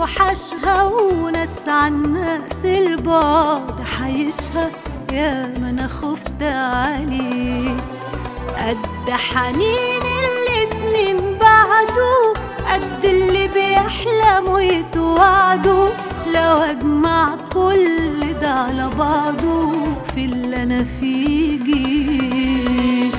توحشها وناس عن ناس البعد حيشها يا ما انا خفت عليه قد حنين اللي سنين بعده قد اللي بيحلموا يتوعدوا لو اجمع كل ده على بعضه في اللي انا فيه جيه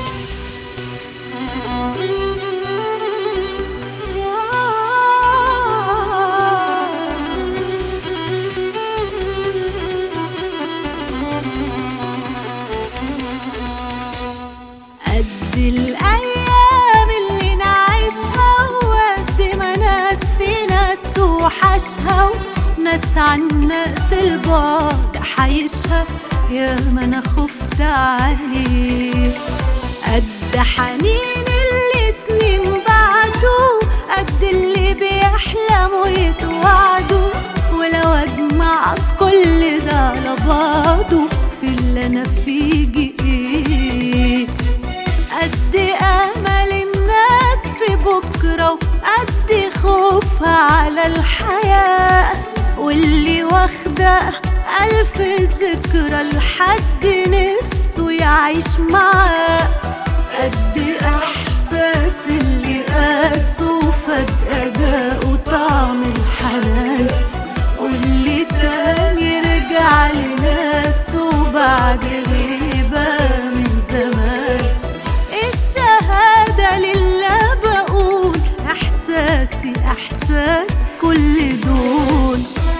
قد الأيام اللي نعيشها وقد ما ناس في ناس توحشها وناس عن ناس البعد حيشها يا ما أنا خفت عليه قد حنين اللي سنين بعده قد اللي بيحلموا يتوعدوا ولو أجمع كل ده على بعضه في اللي أنا فيه جئت قد امل الناس في بكره وقد خوفها على الحياه واللي واخده الف ذكرى لحد نفسه يعيش معاه قد احساس اللي قاسه فجاه جاءه طعم الحنان واللي تاني رجع لناسه بعد غيبه من زمان الشهادة لله بقول إحساسي إحساس كل دول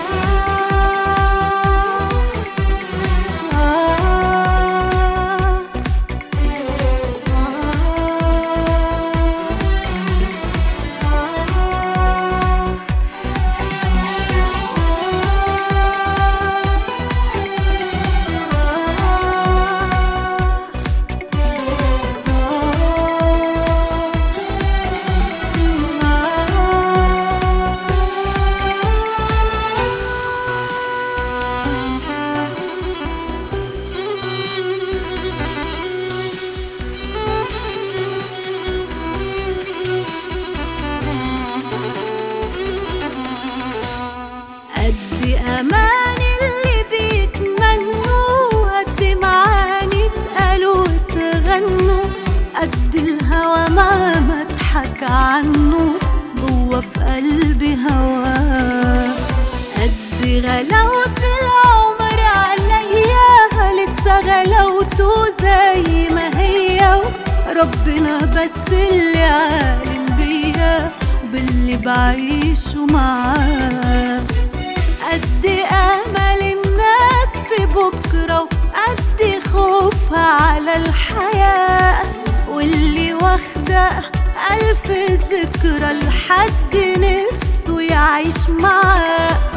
قد امان اللي بيتمنوا قد معاني اتقالوا واتغنوا قد الهوى ما مضحك عنه جوه في قلبي هواه قد غلاوة العمر عليا لسه غلاوته زي ما هي ربنا بس اللي عالم بيا وباللي بعيشه معاه قد امل الناس في بكره وقد خوفها على الحياه واللي واخده الف ذكرى لحد نفسه يعيش معاه